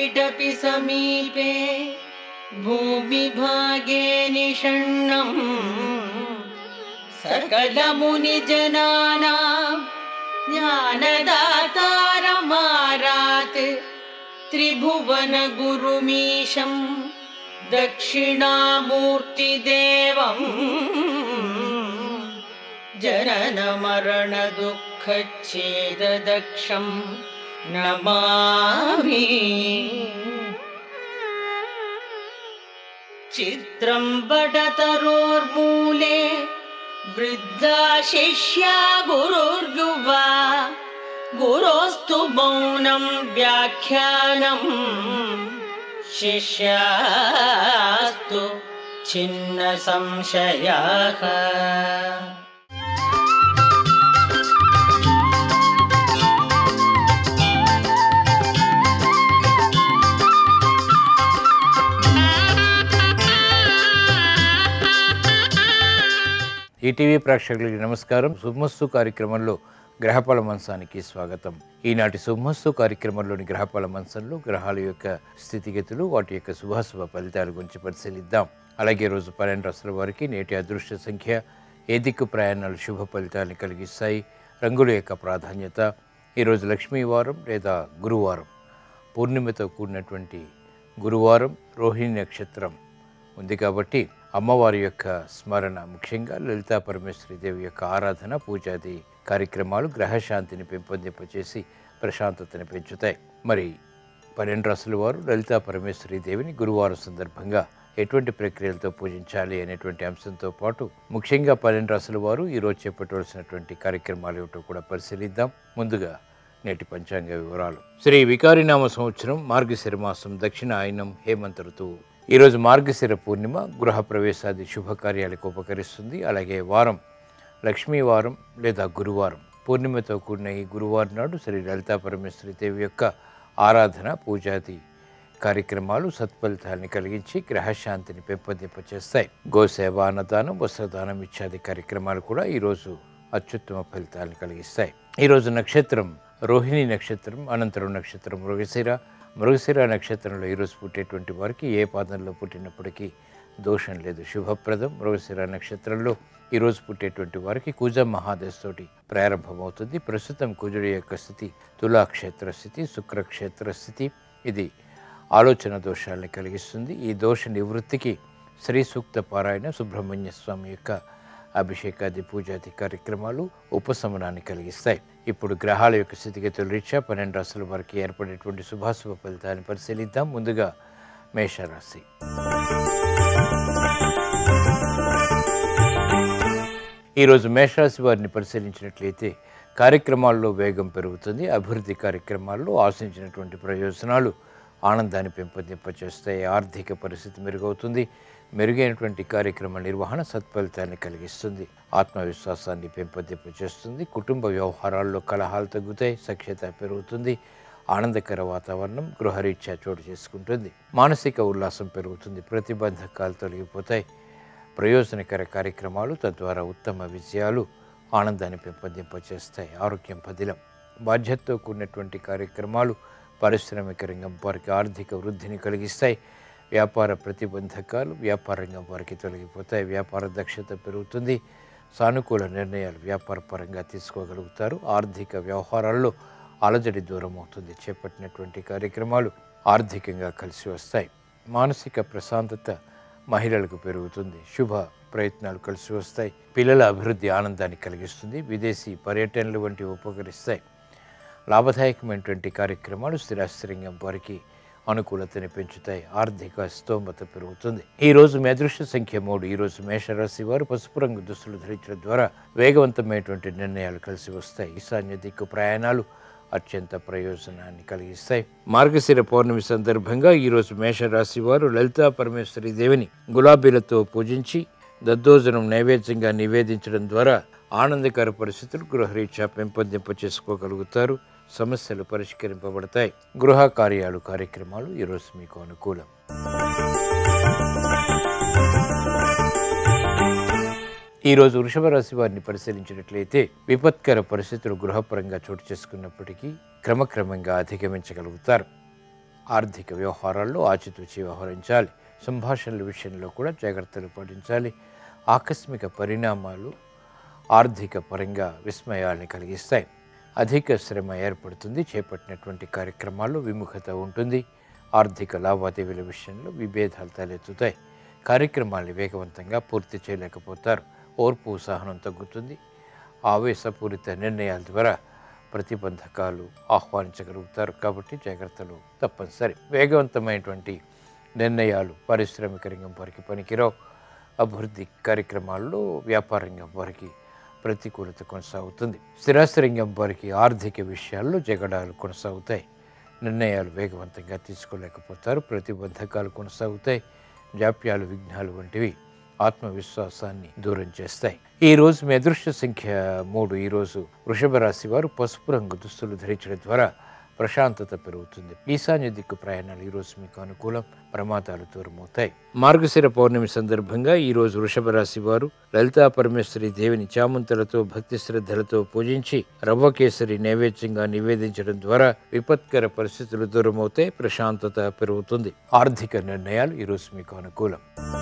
सैडपि समीपे भूमिभागे निषण्णम् सकलमुनिजनानां ज्ञानदातारमारात् त्रिभुवनगुरुमीशम् दक्षिणामूर्तिदेवम् जननमरणदुःखच्छेददक्षम् नमामि चित्रम् बडतरोर्मूले वृद्धा शिष्या गुरुर्युवा गुरोस्तु मौनम् व्याख्यानम् शिष्यास्तु छिन्न संशयाः ఈటీవీ ప్రేక్షకులకి నమస్కారం శుభమస్తు కార్యక్రమంలో గ్రహఫల మంచానికి స్వాగతం ఈనాటి శుభమస్తు కార్యక్రమంలోని గ్రహఫల మంచంలో గ్రహాల యొక్క స్థితిగతులు వాటి యొక్క శుభాశుభ ఫలితాల గురించి పరిశీలిద్దాం అలాగే రోజు పన్నెండు రాసుల వారికి నేటి అదృష్ట సంఖ్య ఏ దిక్కు ప్రయాణాలు శుభ ఫలితాన్ని కలిగిస్తాయి రంగుల యొక్క ప్రాధాన్యత ఈరోజు లక్ష్మీవారం లేదా గురువారం పూర్ణిమతో కూడినటువంటి గురువారం రోహిణి నక్షత్రం ఉంది కాబట్టి అమ్మవారి యొక్క స్మరణ ముఖ్యంగా లలితా పరమేశ్వరి దేవి యొక్క ఆరాధన పూజాది కార్యక్రమాలు గ్రహశాంతిని పెంపొందింపచేసి ప్రశాంతతని పెంచుతాయి మరి పన్నెండు రాసుల వారు లలితా పరమేశ్వరి దేవిని గురువారం సందర్భంగా ఎటువంటి ప్రక్రియలతో పూజించాలి అనేటువంటి అంశంతో పాటు ముఖ్యంగా పన్నెండు రాసుల వారు ఈరోజు చేపట్టవలసినటువంటి కార్యక్రమాలు ఏమిటో కూడా పరిశీలిద్దాం ముందుగా నేటి పంచాంగ వివరాలు శ్రీ వికారినామ సంవత్సరం మార్గశిర మాసం దక్షిణ ఆయనం హేమంత ఋతువు ఈరోజు మార్గశిర పూర్ణిమ గృహ ప్రవేశాది శుభకార్యాలకు ఉపకరిస్తుంది అలాగే వారం లక్ష్మీ వారం లేదా గురువారం పూర్ణిమతో కూడిన ఈ గురువారం నాడు శ్రీ లలితా పరమేశ్వరి దేవి యొక్క ఆరాధన పూజాది కార్యక్రమాలు సత్ఫలితాన్ని కలిగించి గ్రహశాంతిని పెంపొందింపచేస్తాయి గోసేవ అన్నదానం వస్త్రదానం ఇత్యాది కార్యక్రమాలు కూడా ఈరోజు అత్యుత్తమ ఫలితాలను కలిగిస్తాయి ఈరోజు నక్షత్రం రోహిణి నక్షత్రం అనంతరం నక్షత్రం మృగశిర మృగశిర నక్షత్రంలో ఈరోజు పుట్టేటువంటి వారికి ఏ పాదంలో పుట్టినప్పటికీ దోషం లేదు శుభప్రదం మృగశిర నక్షత్రంలో ఈరోజు పుట్టేటువంటి వారికి కుజ మహాదశతోటి ప్రారంభమవుతుంది ప్రస్తుతం కుజుడి యొక్క స్థితి తులాక్షేత్ర స్థితి శుక్రక్షేత్ర స్థితి ఇది ఆలోచన దోషాలను కలిగిస్తుంది ఈ దోష నివృత్తికి శ్రీ సూక్త పారాయణ సుబ్రహ్మణ్య స్వామి యొక్క అభిషేకాది పూజాది కార్యక్రమాలు ఉపశమనాన్ని కలిగిస్తాయి ఇప్పుడు గ్రహాల యొక్క స్థితిగతుల రీత్యా పన్నెండు రాశుల వారికి ఏర్పడేటువంటి శుభాశుభ ఫలితాన్ని పరిశీలిద్దాం ముందుగా మేషరాశి ఈరోజు మేషరాశి వారిని పరిశీలించినట్లయితే కార్యక్రమాల్లో వేగం పెరుగుతుంది అభివృద్ధి కార్యక్రమాల్లో ఆశించినటువంటి ప్రయోజనాలు ఆనందాన్ని పెంపొందింపచేస్తాయి ఆర్థిక పరిస్థితి మెరుగవుతుంది మెరుగైనటువంటి కార్యక్రమ నిర్వహణ సత్ఫలితాన్ని కలిగిస్తుంది ఆత్మవిశ్వాసాన్ని పెంపొందింపచేస్తుంది కుటుంబ వ్యవహారాల్లో కలహాలు తగ్గుతాయి సఖ్యత పెరుగుతుంది ఆనందకర వాతావరణం గృహరీత్యా చోటు చేసుకుంటుంది మానసిక ఉల్లాసం పెరుగుతుంది ప్రతిబంధకాలు తొలగిపోతాయి ప్రయోజనకర కార్యక్రమాలు తద్వారా ఉత్తమ విజయాలు ఆనందాన్ని పెంపొందింపచేస్తాయి ఆరోగ్యం పదిలం బాధ్యతతో కూడినటువంటి కార్యక్రమాలు పారిశ్రామిక రంగం వారికి ఆర్థిక వృద్ధిని కలిగిస్తాయి వ్యాపార ప్రతిబంధకాలు వ్యాపార రంగం వారికి తొలగిపోతాయి వ్యాపార దక్షత పెరుగుతుంది సానుకూల నిర్ణయాలు వ్యాపార పరంగా తీసుకోగలుగుతారు ఆర్థిక వ్యవహారాల్లో అలజడి దూరం అవుతుంది చేపట్టినటువంటి కార్యక్రమాలు ఆర్థికంగా కలిసి వస్తాయి మానసిక ప్రశాంతత మహిళలకు పెరుగుతుంది శుభ ప్రయత్నాలు కలిసి వస్తాయి పిల్లల అభివృద్ధి ఆనందాన్ని కలిగిస్తుంది విదేశీ పర్యటనలు వంటివి ఉపకరిస్తాయి లాభదాయకమైనటువంటి కార్యక్రమాలు స్థిరాస్త్రంగం వారికి అనుకూలతని పెంచుతాయి ఆర్థిక స్తోమత పెరుగుతుంది ఈ రోజు మీ అదృష్ట సంఖ్య మూడు ఈ రోజు మేషరాశి వారు పసుపు రంగు దుస్తులు ధరించడం ద్వారా వేగవంతమైనటువంటి నిర్ణయాలు కలిసి వస్తాయి ఈశాన్య దిక్కు ప్రయాణాలు అత్యంత ప్రయోజనాన్ని కలిగిస్తాయి మార్గశిర పౌర్ణమి సందర్భంగా ఈరోజు మేషరాశి వారు లలితా పరమేశ్వరి దేవిని గులాబీలతో పూజించి దద్దోజనం నైవేద్యంగా నివేదించడం ద్వారా ఆనందకర పరిస్థితులు గృహరీత్యా పెంపొందింప చేసుకోగలుగుతారు సమస్యలు పరిష్కరింపబడతాయి గృహ కార్యాలు కార్యక్రమాలు ఈరోజు మీకు అనుకూలం ఈరోజు వృషభ రాశి వారిని పరిశీలించినట్లయితే విపత్కర పరిస్థితులు గృహపరంగా చోటు చేసుకున్నప్పటికీ క్రమక్రమంగా అధిగమించగలుగుతారు ఆర్థిక వ్యవహారాల్లో ఆచితూచి వ్యవహరించాలి సంభాషణల విషయంలో కూడా జాగ్రత్తలు పాటించాలి ఆకస్మిక పరిణామాలు ఆర్థిక పరంగా విస్మయాల్ని కలిగిస్తాయి అధిక శ్రమ ఏర్పడుతుంది చేపట్టినటువంటి కార్యక్రమాల్లో విముఖత ఉంటుంది ఆర్థిక లావాదేవీల విషయంలో విభేదాలు తలెత్తుతాయి కార్యక్రమాల్ని వేగవంతంగా పూర్తి చేయలేకపోతారు ఓర్పు సహనం తగ్గుతుంది ఆవేశపూరిత నిర్ణయాల ద్వారా ప్రతిబంధకాలు ఆహ్వానించగలుగుతారు కాబట్టి జాగ్రత్తలు తప్పనిసరి వేగవంతమైనటువంటి నిర్ణయాలు పారిశ్రామిక రంగం వారికి పనికిరావు అభివృద్ధి కార్యక్రమాల్లో వ్యాపార రంగం వారికి ప్రతికూలత కొనసాగుతుంది స్థిరాస్తి రంగం వారికి ఆర్థిక విషయాల్లో జగడాలు కొనసాగుతాయి నిర్ణయాలు వేగవంతంగా తీసుకోలేకపోతారు ప్రతిబంధకాలు కొనసాగుతాయి జాప్యాలు విఘ్నాలు వంటివి ఆత్మవిశ్వాసాన్ని దూరం చేస్తాయి ఈ రోజు మీ అదృష్ట సంఖ్య మూడు ఈ రోజు వృషభ రాశి వారు పసుపు రంగు దుస్తులు ధరించడం ద్వారా ప్రశాంతత పెరుగుతుంది ఈశాన్య దిక్కు ప్రయాణాలు ఈ రోజు మీకు అనుకూలం ప్రమాదాలు దూరమవుతాయి మార్గశిర పౌర్ణమి సందర్భంగా ఈ రోజు వృషభ రాశి వారు లలితా పరమేశ్వరి దేవిని చామంతులతో భక్తి శ్రద్ధలతో పూజించి రవ్వ కేసరి నైవేద్యంగా నివేదించడం ద్వారా విపత్కర పరిస్థితులు దూరమవుతాయి ప్రశాంతత పెరుగుతుంది ఆర్థిక నిర్ణయాలు ఈ రోజు మీకు అనుకూలం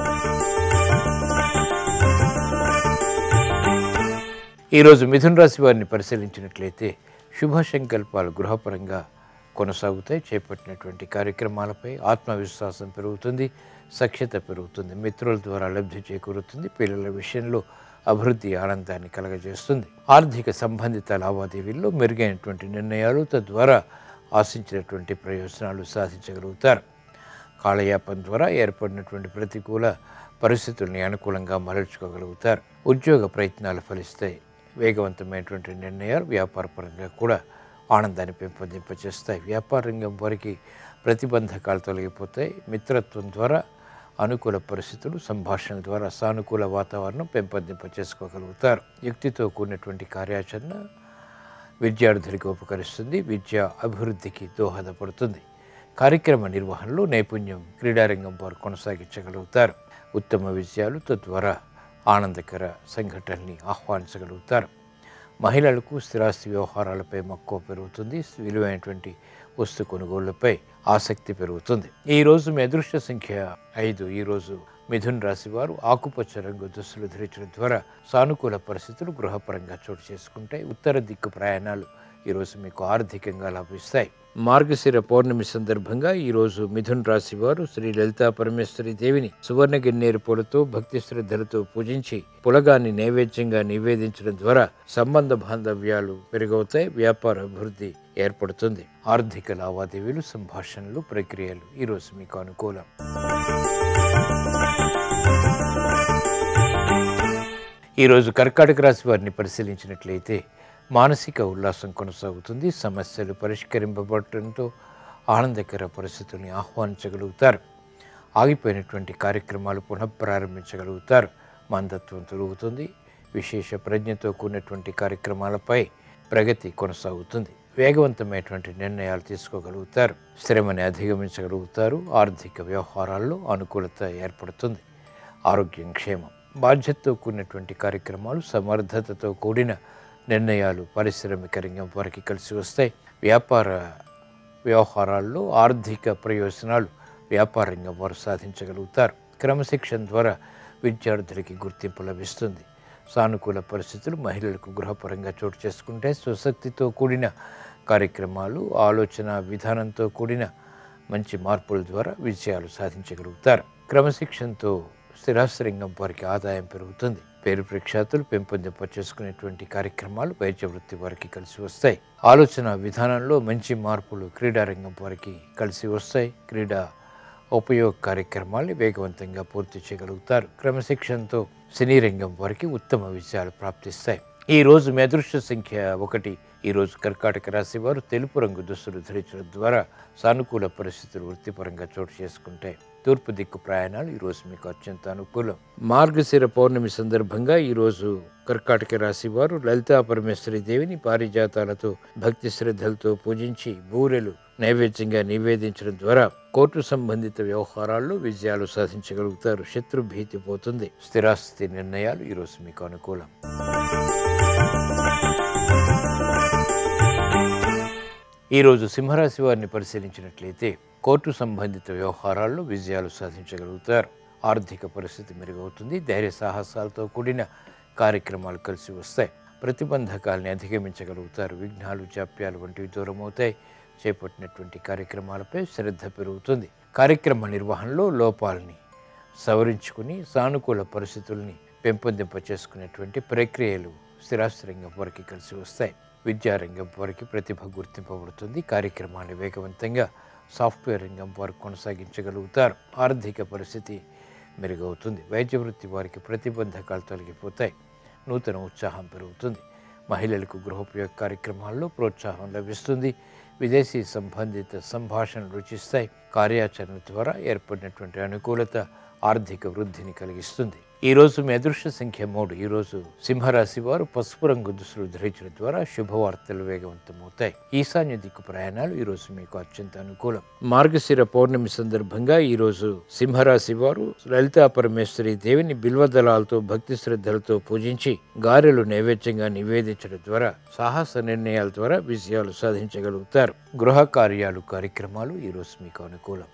ఈరోజు మిథున రాశి వారిని పరిశీలించినట్లయితే శుభ సంకల్పాలు గృహపరంగా కొనసాగుతాయి చేపట్టినటువంటి కార్యక్రమాలపై ఆత్మవిశ్వాసం పెరుగుతుంది సఖ్యత పెరుగుతుంది మిత్రుల ద్వారా లబ్ధి చేకూరుతుంది పిల్లల విషయంలో అభివృద్ధి ఆనందాన్ని కలగజేస్తుంది ఆర్థిక సంబంధిత లావాదేవీల్లో మెరుగైనటువంటి నిర్ణయాలు తద్వారా ఆశించినటువంటి ప్రయోజనాలు సాధించగలుగుతారు కాలయాపన ద్వారా ఏర్పడినటువంటి ప్రతికూల పరిస్థితుల్ని అనుకూలంగా మరల్చుకోగలుగుతారు ఉద్యోగ ప్రయత్నాలు ఫలిస్తాయి వేగవంతమైనటువంటి నిర్ణయాలు వ్యాపారపరంగా కూడా ఆనందాన్ని పెంపొందింపచేస్తాయి వ్యాపార రంగం వారికి ప్రతిబంధకాలు తొలగిపోతాయి మిత్రత్వం ద్వారా అనుకూల పరిస్థితులు సంభాషణ ద్వారా సానుకూల వాతావరణం పెంపొందింప చేసుకోగలుగుతారు యుక్తితో కూడినటువంటి కార్యాచరణ విద్యార్థులకు ఉపకరిస్తుంది విద్య అభివృద్ధికి దోహదపడుతుంది కార్యక్రమ నిర్వహణలో నైపుణ్యం క్రీడారంగం వారు కొనసాగించగలుగుతారు ఉత్తమ విజయాలు తద్వారా ఆనందకర సంఘటనల్ని ఆహ్వానించగలుగుతారు మహిళలకు స్థిరాస్తి వ్యవహారాలపై మక్కువ పెరుగుతుంది విలువైనటువంటి వస్తు కొనుగోళ్లపై ఆసక్తి పెరుగుతుంది ఈ రోజు మీ అదృష్ట సంఖ్య ఐదు ఈ రోజు మిథున్ రాశి వారు ఆకుపచ్చ రంగు దుస్తులు ధరించడం ద్వారా సానుకూల పరిస్థితులు గృహపరంగా చోటు చేసుకుంటాయి ఉత్తర దిక్కు ప్రయాణాలు ఈరోజు మీకు ఆర్థికంగా లాభిస్తాయి మార్గశిర పౌర్ణమి సందర్భంగా ఈరోజు మిథున్ రాశి వారు శ్రీ లలితా పరమేశ్వరి దేవిని సువర్ణ గిన్నేరు పూలతో భక్తి శ్రద్ధలతో పూజించి పులగాన్ని నైవేద్యంగా నివేదించడం ద్వారా సంబంధ బాంధవ్యాలు పెరుగవుతాయి వ్యాపార అభివృద్ధి ఏర్పడుతుంది ఆర్థిక లావాదేవీలు సంభాషణలు ప్రక్రియలు ఈరోజు మీకు అనుకూలం ఈరోజు కర్కాటక రాశి వారిని పరిశీలించినట్లయితే మానసిక ఉల్లాసం కొనసాగుతుంది సమస్యలు పరిష్కరింపబడటంతో ఆనందకర పరిస్థితుల్ని ఆహ్వానించగలుగుతారు ఆగిపోయినటువంటి కార్యక్రమాలు పునఃప్రారంభించగలుగుతారు మందత్వం తొలుగుతుంది విశేష ప్రజ్ఞతో కూడినటువంటి కార్యక్రమాలపై ప్రగతి కొనసాగుతుంది వేగవంతమైనటువంటి నిర్ణయాలు తీసుకోగలుగుతారు శ్రమని అధిగమించగలుగుతారు ఆర్థిక వ్యవహారాల్లో అనుకూలత ఏర్పడుతుంది ఆరోగ్యం క్షేమం బాధ్యతతో కూడినటువంటి కార్యక్రమాలు సమర్థతతో కూడిన నిర్ణయాలు పారిశ్రామిక రంగం వారికి కలిసి వస్తాయి వ్యాపార వ్యవహారాల్లో ఆర్థిక ప్రయోజనాలు వ్యాపార రంగం వారు సాధించగలుగుతారు క్రమశిక్షణ ద్వారా విద్యార్థులకి గుర్తింపు లభిస్తుంది సానుకూల పరిస్థితులు మహిళలకు గృహపరంగా చోటు చేసుకుంటే స్వశక్తితో కూడిన కార్యక్రమాలు ఆలోచన విధానంతో కూడిన మంచి మార్పుల ద్వారా విజయాలు సాధించగలుగుతారు క్రమశిక్షణతో స్థిరాస్తి రంగం వారికి ఆదాయం పెరుగుతుంది పేరు ప్రఖ్యాతులు పెంపొందింప చేసుకునేటువంటి కార్యక్రమాలు వైద్య వృత్తి వారికి కలిసి వస్తాయి ఆలోచన విధానంలో మంచి మార్పులు క్రీడా రంగం వారికి కలిసి వస్తాయి క్రీడా ఉపయోగ కార్యక్రమాల్ని వేగవంతంగా పూర్తి చేయగలుగుతారు క్రమశిక్షణతో సినీ రంగం వారికి ఉత్తమ విజయాలు ప్రాప్తిస్తాయి ఈ రోజు మీ అదృష్ట సంఖ్య ఒకటి ఈ రోజు కర్కాటక రాశి వారు తెలుపు రంగు దుస్తులు ధరించడం ద్వారా సానుకూల పరిస్థితులు వృత్తిపరంగా చోటు చేసుకుంటాయి తూర్పు దిక్కు ప్రయాణాలు ఈ రోజు మీకు అత్యంత అనుకూలం మార్గశిర పౌర్ణమి సందర్భంగా ఈ రోజు కర్కాటక రాశి వారు లలితా పరమేశ్వరి దేవిని పారిజాతాలతో భక్తి శ్రద్ధలతో పూజించి బూరెలు నైవేద్యంగా నివేదించడం ద్వారా కోర్టు సంబంధిత వ్యవహారాల్లో విజయాలు సాధించగలుగుతారు శత్రు భీతి పోతుంది స్థిరాస్తి నిర్ణయాలు ఈరోజు మీకు అనుకూలం ఈరోజు సింహరాశి వారిని పరిశీలించినట్లయితే కోర్టు సంబంధిత వ్యవహారాల్లో విజయాలు సాధించగలుగుతారు ఆర్థిక పరిస్థితి మెరుగవుతుంది ధైర్య సాహసాలతో కూడిన కార్యక్రమాలు కలిసి వస్తాయి ప్రతిబంధకాల్ని అధిగమించగలుగుతారు విఘ్నాలు జాప్యాలు వంటివి దూరమవుతాయి చేపట్టినటువంటి కార్యక్రమాలపై శ్రద్ధ పెరుగుతుంది కార్యక్రమ నిర్వహణలో లోపాలని సవరించుకుని సానుకూల పరిస్థితుల్ని పెంపొందింప చేసుకునేటువంటి ప్రక్రియలు స్థిరాస్తి రంగం వారికి కలిసి వస్తాయి విద్యారంగం వారికి ప్రతిభ గుర్తింపబడుతుంది కార్యక్రమాన్ని వేగవంతంగా సాఫ్ట్వేర్ రంగం వారు కొనసాగించగలుగుతారు ఆర్థిక పరిస్థితి మెరుగవుతుంది వైద్య వృత్తి వారికి ప్రతిబంధకాలు తొలగిపోతాయి నూతన ఉత్సాహం పెరుగుతుంది మహిళలకు గృహోపయోగ కార్యక్రమాల్లో ప్రోత్సాహం లభిస్తుంది విదేశీ సంబంధిత సంభాషణలు రుచిస్తాయి కార్యాచరణ ద్వారా ఏర్పడినటువంటి అనుకూలత ఆర్థిక వృద్ధిని కలిగిస్తుంది ఈ రోజు మీ అదృష్ట సంఖ్య మూడు ఈ రోజు సింహరాశి వారు పసుపు రంగు దుస్తులు ధరించడం ద్వారా శుభవార్తలు వేగవంతమవుతాయి ఈశాన్య దిక్కు ప్రయాణాలు ఈ రోజు మీకు అత్యంత అనుకూలం మార్గశిర పౌర్ణమి సందర్భంగా ఈ రోజు సింహరాశి వారు లలితా పరమేశ్వరి దేవిని బిల్వదళాలతో భక్తి శ్రద్ధలతో పూజించి గారెలు నైవేద్యంగా నివేదించడం ద్వారా సాహస నిర్ణయాల ద్వారా విజయాలు సాధించగలుగుతారు గృహ కార్యాలు కార్యక్రమాలు ఈ రోజు మీకు అనుకూలం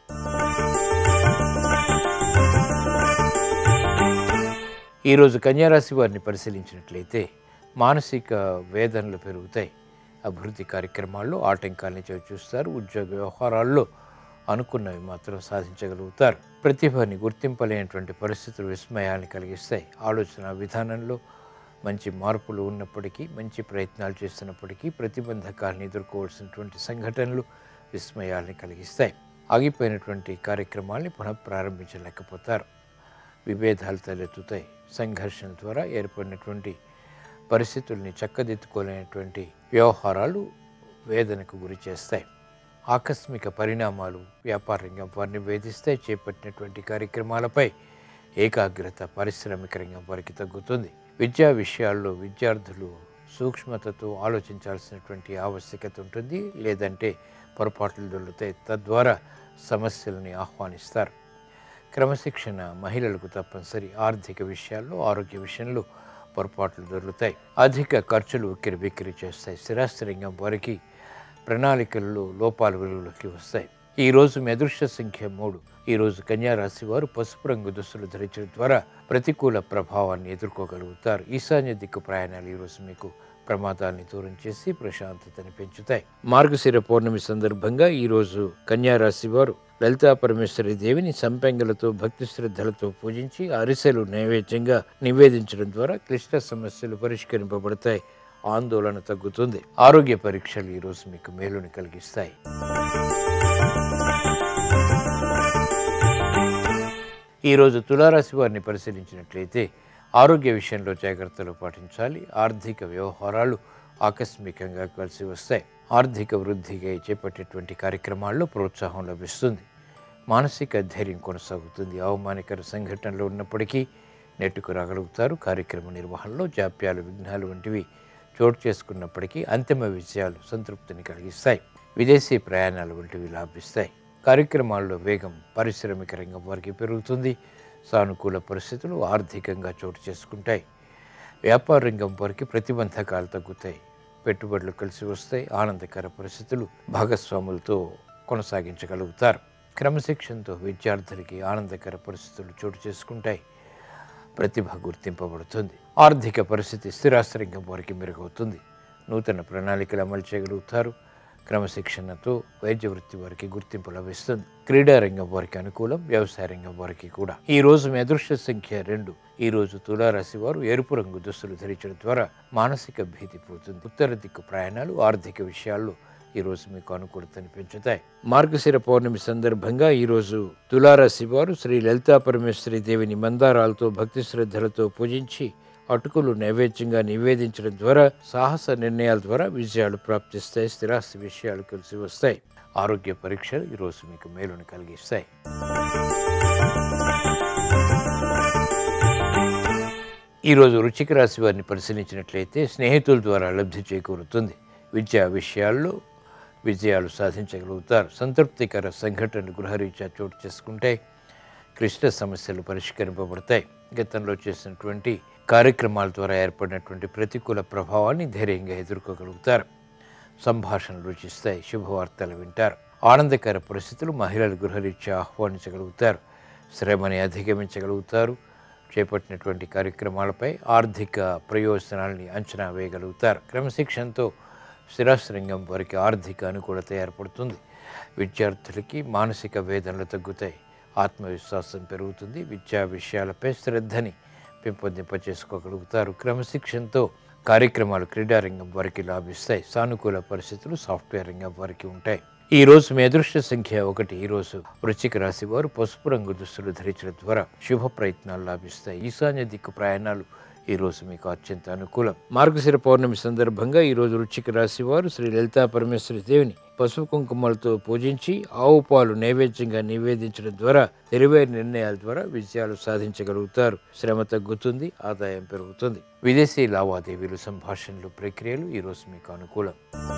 ఈరోజు కన్యారాశి వారిని పరిశీలించినట్లయితే మానసిక వేదనలు పెరుగుతాయి అభివృద్ధి కార్యక్రమాల్లో ఆటంకాల్ని చవి చూస్తారు ఉద్యోగ వ్యవహారాల్లో అనుకున్నవి మాత్రం సాధించగలుగుతారు ప్రతిభని గుర్తింపలేనటువంటి పరిస్థితులు విస్మయాన్ని కలిగిస్తాయి ఆలోచన విధానంలో మంచి మార్పులు ఉన్నప్పటికీ మంచి ప్రయత్నాలు చేస్తున్నప్పటికీ ప్రతిబంధకాలను ఎదుర్కోవాల్సినటువంటి సంఘటనలు విస్మయాల్ని కలిగిస్తాయి ఆగిపోయినటువంటి కార్యక్రమాల్ని పునఃప్రారంభించలేకపోతారు విభేదాలు తలెత్తుతాయి సంఘర్షణ ద్వారా ఏర్పడినటువంటి పరిస్థితుల్ని చక్కదిద్దుకోలేనటువంటి వ్యవహారాలు వేదనకు గురి చేస్తాయి ఆకస్మిక పరిణామాలు వ్యాపార రంగం వారిని వేధిస్తాయి చేపట్టినటువంటి కార్యక్రమాలపై ఏకాగ్రత పారిశ్రామిక రంగం వారికి తగ్గుతుంది విద్యా విషయాల్లో విద్యార్థులు సూక్ష్మతతో ఆలోచించాల్సినటువంటి ఆవశ్యకత ఉంటుంది లేదంటే పొరపాట్లు దొరుకుతాయి తద్వారా సమస్యలని ఆహ్వానిస్తారు క్రమశిక్షణ మహిళలకు తప్పనిసరి ఆర్థిక విషయాల్లో ఆరోగ్య విషయంలో పొరపాట్లు దొరుకుతాయి అధిక ఖర్చులు ఉక్కిరి బిక్కిరి చేస్తాయి స్థిరాస్తి రంగం వారికి ప్రణాళికల్లో లోపాలు వెలుగులోకి వస్తాయి ఈ రోజు మీ అదృష్ట సంఖ్య మూడు ఈ రోజు కన్యా రాశి వారు పసుపు రంగు దుస్తులు ధరించడం ద్వారా ప్రతికూల ప్రభావాన్ని ఎదుర్కోగలుగుతారు ఈశాన్య దిక్కు ప్రయాణాలు ఈ రోజు మీకు ప్రమాదాన్ని దూరం చేసి ప్రశాంతతని పెంచుతాయి మార్గశిర పౌర్ణమి సందర్భంగా ఈ రోజు కన్యా రాశి వారు లలితా పరమేశ్వరి దేవిని సంపెంగలతో భక్తి శ్రద్ధలతో పూజించి అరిసెలు నైవేద్యంగా నివేదించడం ద్వారా క్లిష్ట సమస్యలు పరిష్కరింపబడతాయి ఆందోళన తగ్గుతుంది ఆరోగ్య పరీక్షలు ఈ రోజు మీకు మేలుని కలిగిస్తాయి ఈరోజు తులారాశి వారిని పరిశీలించినట్లయితే ఆరోగ్య విషయంలో జాగ్రత్తలు పాటించాలి ఆర్థిక వ్యవహారాలు ఆకస్మికంగా కలిసి వస్తాయి ఆర్థిక వృద్ధిగా చేపట్టేటువంటి కార్యక్రమాల్లో ప్రోత్సాహం లభిస్తుంది మానసిక ధైర్యం కొనసాగుతుంది అవమానకర సంఘటనలు ఉన్నప్పటికీ నెట్టుకు రాగలుగుతారు కార్యక్రమ నిర్వహణలో జాప్యాలు విఘ్నాలు వంటివి చోటు చేసుకున్నప్పటికీ అంతిమ విజయాలు సంతృప్తిని కలిగిస్తాయి విదేశీ ప్రయాణాలు వంటివి లాభిస్తాయి కార్యక్రమాల్లో వేగం పారిశ్రామిక రంగం వారికి పెరుగుతుంది సానుకూల పరిస్థితులు ఆర్థికంగా చోటు చేసుకుంటాయి వ్యాపార రంగం వారికి ప్రతిబంధకాలు తగ్గుతాయి పెట్టుబడులు కలిసి వస్తాయి ఆనందకర పరిస్థితులు భాగస్వాములతో కొనసాగించగలుగుతారు క్రమశిక్షణతో విద్యార్థులకి ఆనందకర పరిస్థితులు చోటు చేసుకుంటాయి ప్రతిభ గుర్తింపబడుతుంది ఆర్థిక పరిస్థితి స్థిరాస్తి రంగం వారికి మెరుగవుతుంది నూతన ప్రణాళికలు అమలు చేయగలుగుతారు క్రమశిక్షణతో వైద్య వృత్తి వారికి గుర్తింపు లభిస్తుంది క్రీడా రంగం వారికి అనుకూలం వ్యవసాయ రంగం వారికి కూడా ఈ రోజు మీ అదృష్ట సంఖ్య రెండు ఈ రోజు తులారాశి వారు ఎరుపు రంగు దుస్తులు ధరించడం ద్వారా మానసిక భీతి పోతుంది ఉత్తర దిక్కు ప్రయాణాలు ఆర్థిక విషయాల్లో ఈ రోజు మీకు అనుకూలతని పెంచుతాయి మార్గశిర పౌర్ణమి సందర్భంగా ఈ రోజు తులారాశి వారు శ్రీ లలితా పరమేశ్వరి దేవిని మందారాలతో భక్తి శ్రద్ధలతో పూజించి అటుకులు నైవేద్యంగా నివేదించడం ద్వారా సాహస నిర్ణయాల ద్వారా విజయాలు ప్రాప్తిస్తాయి స్థిరాస్తి విషయాలు కలిసి వస్తాయి ఆరోగ్య పరీక్షలు ఈరోజు మీకు మేలుని కలిగిస్తాయి ఈరోజు రుచిక రాశి వారిని పరిశీలించినట్లయితే స్నేహితుల ద్వారా లబ్ధి చేకూరుతుంది విద్యా విషయాల్లో విజయాలు సాధించగలుగుతారు సంతృప్తికర సంఘటనలు గృహరీత్యా చోటు చేసుకుంటాయి క్లిష్ట సమస్యలు పరిష్కరింపబడతాయి గతంలో చేసినటువంటి కార్యక్రమాల ద్వారా ఏర్పడినటువంటి ప్రతికూల ప్రభావాన్ని ధైర్యంగా ఎదుర్కోగలుగుతారు సంభాషణలు రుచిస్తాయి శుభవార్తలు వింటారు ఆనందకర పరిస్థితులు మహిళలు గృహరీత్యా ఆహ్వానించగలుగుతారు శ్రమని అధిగమించగలుగుతారు చేపట్టినటువంటి కార్యక్రమాలపై ఆర్థిక ప్రయోజనాల్ని అంచనా వేయగలుగుతారు క్రమశిక్షణతో స్థిరాస్తి రంగం వారికి ఆర్థిక అనుకూలత ఏర్పడుతుంది విద్యార్థులకి మానసిక వేదనలు తగ్గుతాయి ఆత్మవిశ్వాసం పెరుగుతుంది విద్యా విషయాలపై శ్రద్ధని పెంపొందింప చేసుకోగలుగుతారు క్రమశిక్షణతో కార్యక్రమాలు క్రీడారంగం వారికి లాభిస్తాయి సానుకూల పరిస్థితులు సాఫ్ట్వేర్ రంగం వారికి ఉంటాయి ఈ రోజు మీ అదృష్ట సంఖ్య ఒకటి ఈ రోజు వృశ్చిక రాశి వారు పసుపు రంగు దుస్తులు ధరించడం ద్వారా శుభ ప్రయత్నాలు లాభిస్తాయి ఈశాన్య దిక్కు ప్రయాణాలు ఈ రోజు మీకు అత్యంత అనుకూలం మార్గశిర పౌర్ణమి సందర్భంగా ఈ రోజు వృశ్చిక రాశి వారు శ్రీ లలితా పరమేశ్వరి దేవిని పసుపు కుంకుమలతో పూజించి ఆవు పాలు నైవేద్యంగా నివేదించడం ద్వారా తెలివైన నిర్ణయాల ద్వారా విజయాలు సాధించగలుగుతారు శ్రమ తగ్గుతుంది ఆదాయం పెరుగుతుంది విదేశీ లావాదేవీలు సంభాషణలు ప్రక్రియలు ఈ రోజు మీకు అనుకూలం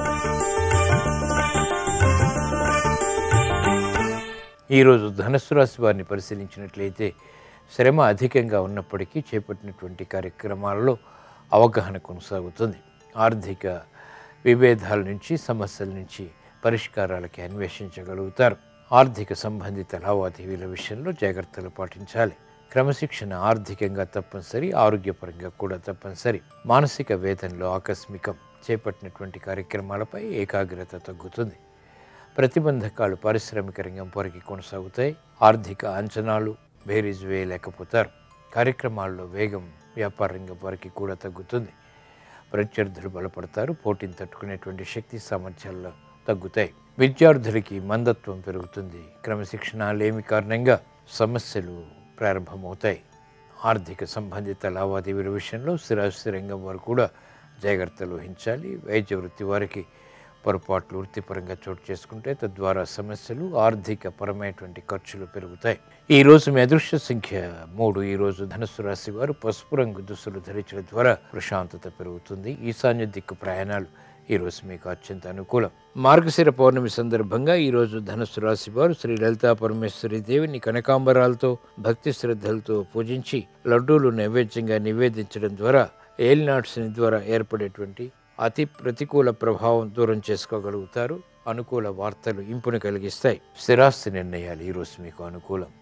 ఈరోజు ధనస్సు రాశి వారిని పరిశీలించినట్లయితే శ్రమ అధికంగా ఉన్నప్పటికీ చేపట్టినటువంటి కార్యక్రమాలలో అవగాహన కొనసాగుతుంది ఆర్థిక విభేదాల నుంచి సమస్యల నుంచి పరిష్కారాలకి అన్వేషించగలుగుతారు ఆర్థిక సంబంధిత లావాదేవీల విషయంలో జాగ్రత్తలు పాటించాలి క్రమశిక్షణ ఆర్థికంగా తప్పనిసరి ఆరోగ్యపరంగా కూడా తప్పనిసరి మానసిక వేదనలో ఆకస్మికం చేపట్టినటువంటి కార్యక్రమాలపై ఏకాగ్రత తగ్గుతుంది ప్రతిబంధకాలు పారిశ్రామిక రంగం వారికి కొనసాగుతాయి ఆర్థిక అంచనాలు బేరీజ్ వేయలేకపోతారు కార్యక్రమాల్లో వేగం వ్యాపార రంగం వారికి కూడా తగ్గుతుంది ప్రత్యర్థులు బలపడతారు పోటీని తట్టుకునేటువంటి శక్తి సామర్థ్యాల్లో తగ్గుతాయి విద్యార్థులకి మందత్వం పెరుగుతుంది క్రమశిక్షణ లేమి కారణంగా సమస్యలు ప్రారంభమవుతాయి ఆర్థిక సంబంధిత లావాదేవీల విషయంలో స్థిరాస్తి రంగం వారు కూడా జాగ్రత్తలు వహించాలి వైద్య వృత్తి వారికి పొరపాట్లు వృత్తిపరంగా చోటు చేసుకుంటే తద్వారా సమస్యలు ఆర్థిక పరమైనటువంటి ఖర్చులు పెరుగుతాయి ఈ రోజు మీ అదృష్ట సంఖ్య మూడు ఈ రోజు ధనుస్సు రాశి వారు పసుపు రంగు దుస్తులు ధరించడం ద్వారా ప్రశాంతత పెరుగుతుంది ఈశాన్య దిక్కు ప్రయాణాలు ఈ రోజు మీకు అత్యంత అనుకూలం మార్గశిర పౌర్ణమి సందర్భంగా ఈ రోజు ధనుస్సు రాశి వారు శ్రీ లలితా పరమేశ్వరి దేవిని కనకాంబరాలతో భక్తి శ్రద్ధలతో పూజించి లడ్డూలు నైవేద్యంగా నివేదించడం ద్వారా ఏలినాట్స్ని ద్వారా ఏర్పడేటువంటి అతి ప్రతికూల ప్రభావం దూరం చేసుకోగలుగుతారు అనుకూల వార్తలు ఇంపుని కలిగిస్తాయి స్థిరాస్తి నిర్ణయాలు ఈరోజు మీకు అనుకూలం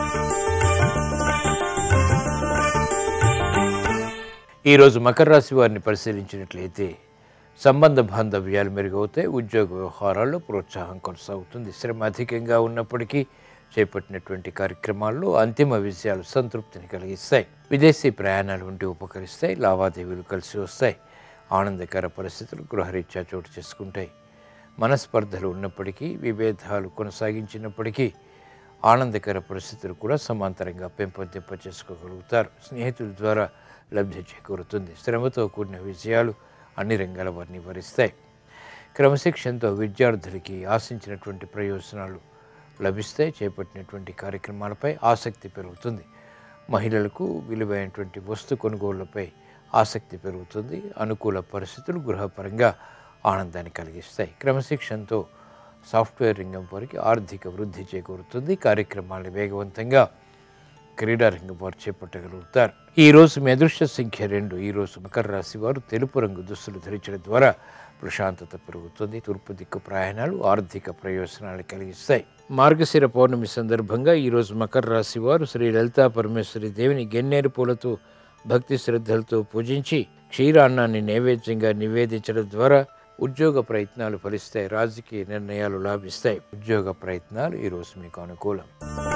ఈరోజు మకర రాశి వారిని పరిశీలించినట్లయితే సంబంధ బాంధవ్యాలు మెరుగవుతాయి ఉద్యోగ వ్యవహారాల్లో ప్రోత్సాహం కొనసాగుతుంది శ్రమ అధికంగా ఉన్నప్పటికీ చేపట్టినటువంటి కార్యక్రమాల్లో అంతిమ విజయాలు సంతృప్తిని కలిగిస్తాయి విదేశీ ప్రయాణాలు ఉంటే ఉపకరిస్తాయి లావాదేవీలు కలిసి వస్తాయి ఆనందకర పరిస్థితులు గృహరీత్యా చోటు చేసుకుంటాయి మనస్పర్ధలు ఉన్నప్పటికీ విభేదాలు కొనసాగించినప్పటికీ ఆనందకర పరిస్థితులు కూడా సమాంతరంగా పెంపొందింప చేసుకోగలుగుతారు స్నేహితుల ద్వారా లబ్ధి చేకూరుతుంది శ్రమతో కూడిన విజయాలు అన్ని రంగాల వారిని వరిస్తాయి క్రమశిక్షణతో విద్యార్థులకి ఆశించినటువంటి ప్రయోజనాలు లభిస్తాయి చేపట్టినటువంటి కార్యక్రమాలపై ఆసక్తి పెరుగుతుంది మహిళలకు విలువైనటువంటి వస్తు కొనుగోళ్లపై ఆసక్తి పెరుగుతుంది అనుకూల పరిస్థితులు గృహపరంగా ఆనందాన్ని కలిగిస్తాయి క్రమశిక్షణతో సాఫ్ట్వేర్ రంగం వారికి ఆర్థిక వృద్ధి చేకూరుతుంది కార్యక్రమాలను వేగవంతంగా క్రీడా రంగం వారు చేపట్టగలుగుతారు ఈ రోజు మీ అదృష్ట సంఖ్య రెండు ఈ రోజు మకర రాశి వారు తెలుపు రంగు దుస్తులు ధరించడం ద్వారా ప్రశాంతత పెరుగుతుంది తూర్పు దిక్కు ప్రయాణాలు ఆర్థిక ప్రయోజనాలు కలిగిస్తాయి మార్గశిర పౌర్ణమి సందర్భంగా ఈ రోజు మకర రాశి వారు శ్రీ లలితా పరమేశ్వరి దేవిని గన్నేరు పూలతో భక్తి శ్రద్ధలతో పూజించి క్షీరాన్నాన్ని నైవేద్యంగా నివేదించడం ద్వారా ఉద్యోగ ప్రయత్నాలు ఫలిస్తాయి రాజకీయ నిర్ణయాలు లాభిస్తాయి ఉద్యోగ ప్రయత్నాలు ఈరోజు మీకు అనుకూలం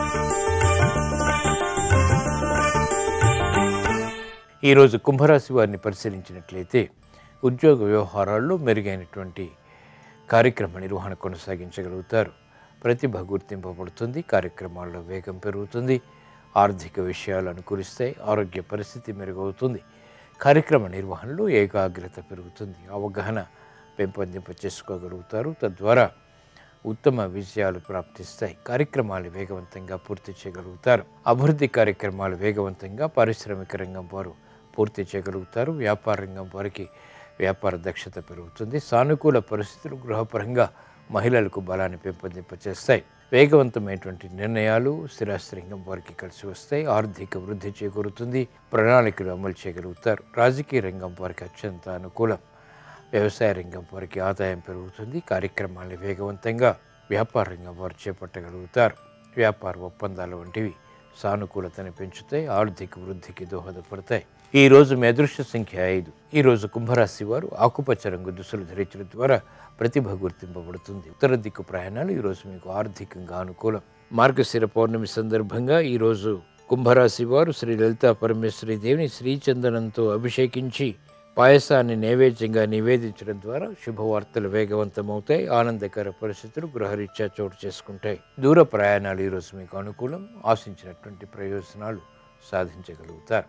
ఈరోజు కుంభరాశి వారిని పరిశీలించినట్లయితే ఉద్యోగ వ్యవహారాల్లో మెరుగైనటువంటి కార్యక్రమ నిర్వహణ కొనసాగించగలుగుతారు ప్రతిభ గుర్తింపబడుతుంది కార్యక్రమాల్లో వేగం పెరుగుతుంది ఆర్థిక విషయాలు అనుకూలిస్తాయి ఆరోగ్య పరిస్థితి మెరుగవుతుంది కార్యక్రమ నిర్వహణలో ఏకాగ్రత పెరుగుతుంది అవగాహన పెంపొందింప చేసుకోగలుగుతారు తద్వారా ఉత్తమ విజయాలు ప్రాప్తిస్తాయి కార్యక్రమాలు వేగవంతంగా పూర్తి చేయగలుగుతారు అభివృద్ధి కార్యక్రమాలు వేగవంతంగా పారిశ్రామిక రంగం వారు పూర్తి చేయగలుగుతారు వ్యాపార రంగం వారికి వ్యాపార దక్షత పెరుగుతుంది సానుకూల పరిస్థితులు గృహపరంగా మహిళలకు బలాన్ని పెంపొందింపచేస్తాయి వేగవంతమైనటువంటి నిర్ణయాలు స్థిరాస్తి రంగం వారికి కలిసి వస్తాయి ఆర్థిక వృద్ధి చేకూరుతుంది ప్రణాళికలు అమలు చేయగలుగుతారు రాజకీయ రంగం వారికి అత్యంత అనుకూలం వ్యవసాయ రంగం వారికి ఆదాయం పెరుగుతుంది కార్యక్రమాలను వేగవంతంగా వ్యాపార రంగం వారు చేపట్టగలుగుతారు వ్యాపార ఒప్పందాలు వంటివి సానుకూలతను పెంచుతాయి ఆర్థిక వృద్ధికి దోహదపడతాయి ఈ రోజు మీ అదృష్ట సంఖ్య ఐదు ఈ రోజు కుంభరాశి వారు ఆకుపచ్చ రంగు దుస్తులు ధరించడం ద్వారా ప్రతిభ గుర్తింపబడుతుంది ఉత్తర దిక్కు ప్రయాణాలు ఈ రోజు మీకు ఆర్థికంగా అనుకూలం మార్గశిర పౌర్ణమి సందర్భంగా ఈ రోజు కుంభరాశి వారు శ్రీ లలితా పరమేశ్వరి దేవిని శ్రీచందనంతో అభిషేకించి పాయసాన్ని నైవేద్యంగా నివేదించడం ద్వారా శుభవార్తలు వేగవంతమవుతాయి ఆనందకర పరిస్థితులు గృహరీత్యా చోటు చేసుకుంటాయి దూర ప్రయాణాలు ఈరోజు మీకు అనుకూలం ఆశించినటువంటి ప్రయోజనాలు సాధించగలుగుతారు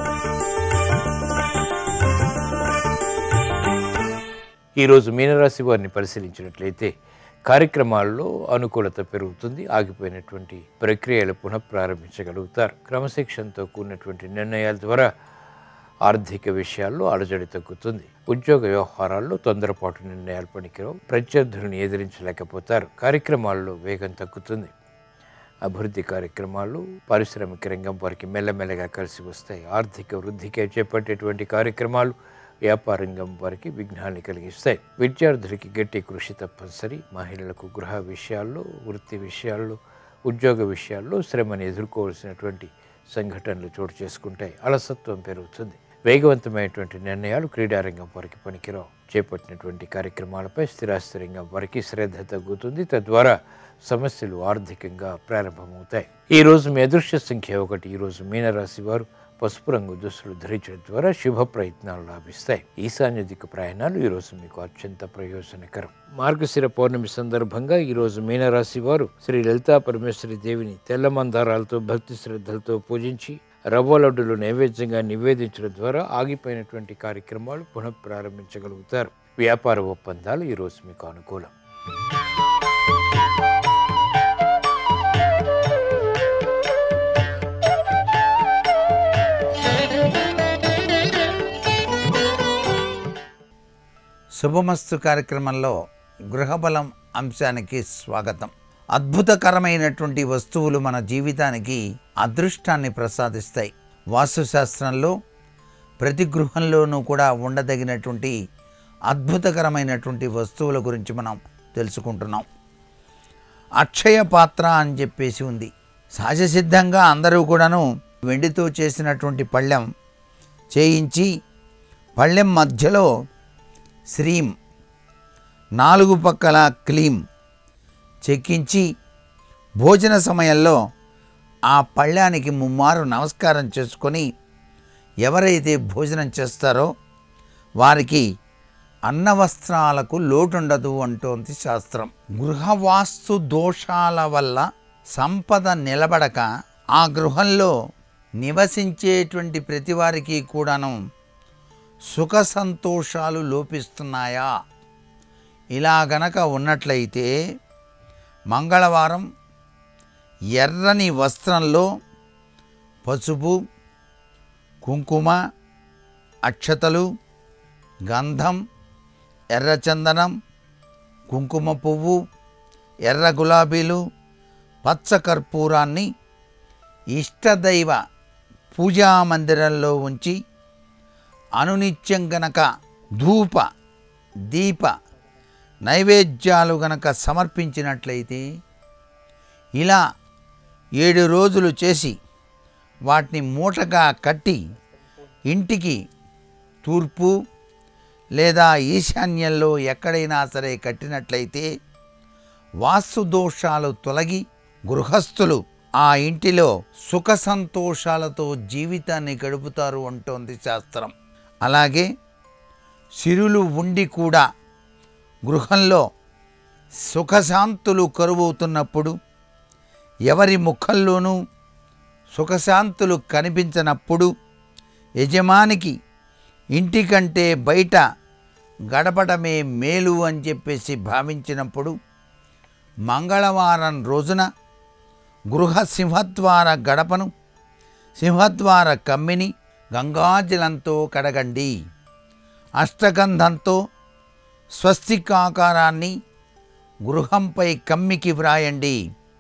ఈరోజు మీనరాశి వారిని పరిశీలించినట్లయితే కార్యక్రమాల్లో అనుకూలత పెరుగుతుంది ఆగిపోయినటువంటి ప్రక్రియలు పునఃప్రారంభించగలుగుతారు క్రమశిక్షణతో కూడినటువంటి నిర్ణయాల ద్వారా ఆర్థిక విషయాల్లో అలజడి తగ్గుతుంది ఉద్యోగ వ్యవహారాల్లో తొందరపాటు నిర్ణయాలు పనికిరావు ప్రత్యర్థులను ఎదిరించలేకపోతారు కార్యక్రమాల్లో వేగం తగ్గుతుంది అభివృద్ధి కార్యక్రమాలు పారిశ్రామిక రంగం వారికి మెల్లమెల్లగా కలిసి వస్తాయి ఆర్థిక వృద్ధికి చేపట్టేటువంటి కార్యక్రమాలు వ్యాపార రంగం వారికి విఘ్నాన్ని కలిగిస్తాయి విద్యార్థులకి గట్టి కృషి తప్పనిసరి మహిళలకు గృహ విషయాల్లో వృత్తి విషయాల్లో ఉద్యోగ విషయాల్లో శ్రమను ఎదుర్కోవాల్సినటువంటి సంఘటనలు చోటు చేసుకుంటాయి అలసత్వం పెరుగుతుంది వేగవంతమైనటువంటి నిర్ణయాలు క్రీడారంగం వారికి పనికిరావు చేపట్టినటువంటి కార్యక్రమాలపై స్థిరాస్తి రంగం వారికి శ్రద్ధ తగ్గుతుంది తద్వారా సమస్యలు ఆర్థికంగా ప్రారంభమవుతాయి ఈ రోజు మీ అదృశ్య సంఖ్య ఒకటి ఈ రోజు మీనరాశి వారు పసుపు రంగు దుస్తులు ధరించడం ద్వారా శుభ ప్రయత్నాలు లాభిస్తాయి ఈశాన్య దిక్కు ప్రయాణాలు ఈ రోజు మీకు అత్యంత ప్రయోజనకరం మార్గశిర పౌర్ణమి సందర్భంగా ఈ రోజు మీనరాశి వారు శ్రీ లలితా పరమేశ్వరి దేవిని తెల్ల మందారాలతో భక్తి శ్రద్ధలతో పూజించి రవ్వ లడ్డులు నైవేద్యంగా నివేదించడం ద్వారా ఆగిపోయినటువంటి కార్యక్రమాలు పునః ప్రారంభించగలుగుతారు వ్యాపార ఒప్పందాలు ఈ రోజు మీకు అనుకూలం శుభమస్తు కార్యక్రమంలో గృహబలం అంశానికి స్వాగతం అద్భుతకరమైనటువంటి వస్తువులు మన జీవితానికి అదృష్టాన్ని ప్రసాదిస్తాయి వాస్తుశాస్త్రంలో ప్రతి గృహంలోనూ కూడా ఉండదగినటువంటి అద్భుతకరమైనటువంటి వస్తువుల గురించి మనం తెలుసుకుంటున్నాం అక్షయ పాత్ర అని చెప్పేసి ఉంది సహజ సిద్ధంగా అందరూ కూడాను వెండితో చేసినటువంటి పళ్ళెం చేయించి పళ్ళెం మధ్యలో శ్రీం నాలుగు పక్కల క్లీం చెక్కించి భోజన సమయంలో ఆ పళ్ళానికి ముమ్మారు నమస్కారం చేసుకొని ఎవరైతే భోజనం చేస్తారో వారికి అన్నవస్త్రాలకు లోటుండదు అంటోంది శాస్త్రం గృహవాస్తు దోషాల వల్ల సంపద నిలబడక ఆ గృహంలో నివసించేటువంటి ప్రతి వారికి కూడాను సుఖ సంతోషాలు లోపిస్తున్నాయా ఇలా గనక ఉన్నట్లయితే మంగళవారం ఎర్రని వస్త్రంలో పసుపు కుంకుమ అక్షతలు గంధం ఎర్రచందనం కుంకుమ పువ్వు ఎర్ర గులాబీలు పచ్చ కర్పూరాన్ని ఇష్టదైవ పూజా మందిరంలో ఉంచి అనునిత్యం గనక ధూప దీప నైవేద్యాలు గనక సమర్పించినట్లయితే ఇలా ఏడు రోజులు చేసి వాటిని మూటగా కట్టి ఇంటికి తూర్పు లేదా ఈశాన్యంలో ఎక్కడైనా సరే కట్టినట్లయితే వాస్తు దోషాలు తొలగి గృహస్థులు ఆ ఇంటిలో సుఖ సంతోషాలతో జీవితాన్ని గడుపుతారు అంటోంది శాస్త్రం అలాగే సిరులు ఉండి కూడా గృహంలో సుఖశాంతులు కరువవుతున్నప్పుడు ఎవరి ముఖంలోనూ సుఖశాంతులు కనిపించనప్పుడు యజమానికి ఇంటికంటే బయట గడపడమే మేలు అని చెప్పేసి భావించినప్పుడు మంగళవారం రోజున గృహ సింహద్వార గడపను సింహద్వార కమ్మిని గంగాజలంతో కడగండి అష్టగంధంతో స్వస్తికాకారాన్ని గృహంపై కమ్మికి వ్రాయండి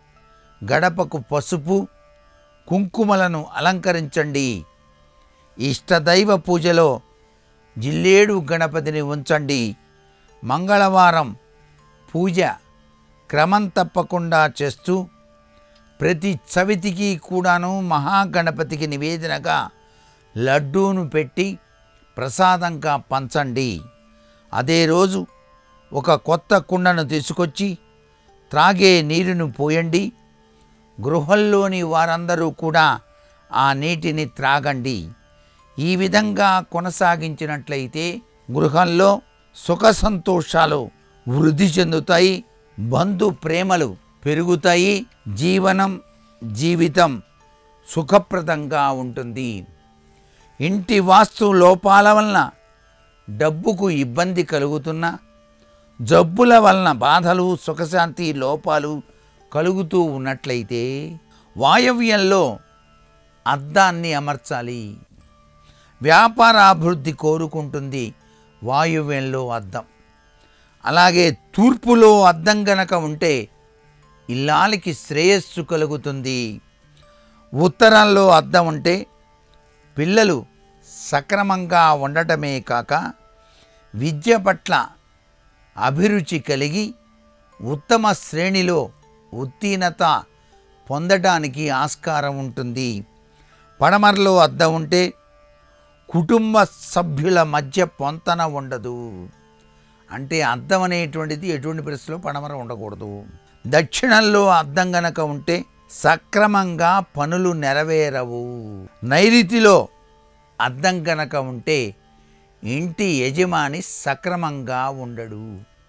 గడపకు పసుపు కుంకుమలను అలంకరించండి ఇష్టదైవ పూజలో జిల్లేడు గణపతిని ఉంచండి మంగళవారం పూజ క్రమం తప్పకుండా చేస్తూ ప్రతి చవితికి కూడాను మహాగణపతికి నివేదనగా లడ్డూను పెట్టి ప్రసాదంగా పంచండి అదే రోజు ఒక కొత్త కుండను తీసుకొచ్చి త్రాగే నీరును పోయండి గృహంలోని వారందరూ కూడా ఆ నీటిని త్రాగండి ఈ విధంగా కొనసాగించినట్లయితే గృహంలో సుఖ సంతోషాలు వృద్ధి చెందుతాయి బంధు ప్రేమలు పెరుగుతాయి జీవనం జీవితం సుఖప్రదంగా ఉంటుంది ఇంటి వాస్తు లోపాల వలన డబ్బుకు ఇబ్బంది కలుగుతున్నా జబ్బుల వలన బాధలు సుఖశాంతి లోపాలు కలుగుతూ ఉన్నట్లయితే వాయవ్యంలో అద్దాన్ని అమర్చాలి వ్యాపారాభివృద్ధి కోరుకుంటుంది వాయువ్యంలో అద్దం అలాగే తూర్పులో అద్దం గనక ఉంటే ఇల్లాలికి శ్రేయస్సు కలుగుతుంది ఉత్తరంలో అద్దం ఉంటే పిల్లలు సక్రమంగా ఉండటమే కాక విద్య పట్ల అభిరుచి కలిగి ఉత్తమ శ్రేణిలో ఉత్తీర్ణత పొందడానికి ఆస్కారం ఉంటుంది పడమరలో అద్దం ఉంటే కుటుంబ సభ్యుల మధ్య పొంతన ఉండదు అంటే అద్దం అనేటువంటిది ఎటువంటి పరిస్థితిలో పడమర ఉండకూడదు దక్షిణంలో అద్దం గనక ఉంటే సక్రమంగా పనులు నెరవేరవు నైరుతిలో అద్దం గనక ఉంటే ఇంటి యజమాని సక్రమంగా ఉండడు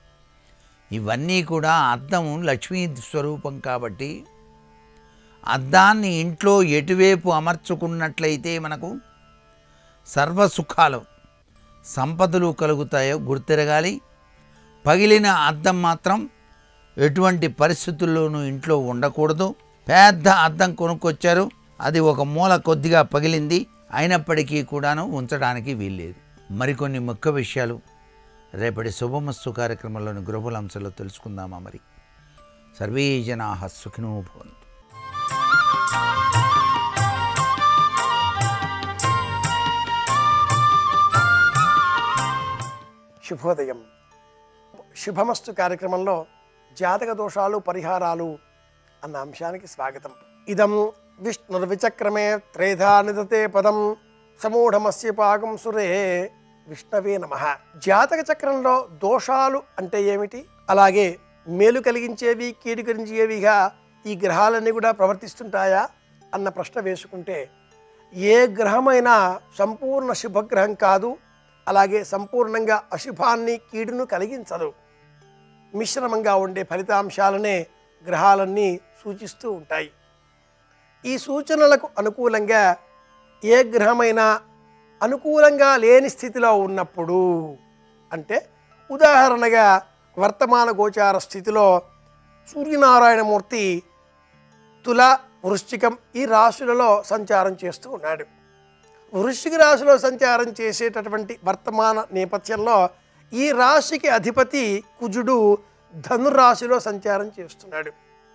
ఇవన్నీ కూడా అద్దం లక్ష్మీ స్వరూపం కాబట్టి అద్దాన్ని ఇంట్లో ఎటువైపు అమర్చుకున్నట్లయితే మనకు సర్వసుఖాలు సంపదలు కలుగుతాయో గుర్తిరగాలి పగిలిన అద్దం మాత్రం ఎటువంటి పరిస్థితుల్లోనూ ఇంట్లో ఉండకూడదు పెద్ద అద్దం కొనుక్కొచ్చారు అది ఒక మూల కొద్దిగా పగిలింది అయినప్పటికీ కూడాను ఉంచడానికి వీల్లేదు మరికొన్ని ముఖ్య విషయాలు రేపటి శుభమస్తు కార్యక్రమంలోని గృహల అంశాలు తెలుసుకుందామా మరి సర్వే జనా సుఖినో భవంతు శుభోదయం శుభమస్తు కార్యక్రమంలో జాతక దోషాలు పరిహారాలు అన్న అంశానికి స్వాగతం ఇదం విష్ణుర్విచక్రమే త్రేధా నిదతే పదం సమూఢమస్య పాకం సురే విష్ణవే నమ జాతక చక్రంలో దోషాలు అంటే ఏమిటి అలాగే మేలు కలిగించేవి కీడు కలిగించేవిగా ఈ గ్రహాలన్నీ కూడా ప్రవర్తిస్తుంటాయా అన్న ప్రశ్న వేసుకుంటే ఏ గ్రహమైనా సంపూర్ణ శుభగ్రహం కాదు అలాగే సంపూర్ణంగా అశుభాన్ని కీడును కలిగించదు మిశ్రమంగా ఉండే ఫలితాంశాలనే గ్రహాలన్నీ సూచిస్తూ ఉంటాయి ఈ సూచనలకు అనుకూలంగా ఏ గ్రహమైనా అనుకూలంగా లేని స్థితిలో ఉన్నప్పుడు అంటే ఉదాహరణగా వర్తమాన గోచార స్థితిలో సూర్యనారాయణమూర్తి తుల వృశ్చికం ఈ రాశులలో సంచారం చేస్తూ ఉన్నాడు వృశ్చిక రాశిలో సంచారం చేసేటటువంటి వర్తమాన నేపథ్యంలో ఈ రాశికి అధిపతి కుజుడు ధనురాశిలో సంచారం చేస్తున్నాడు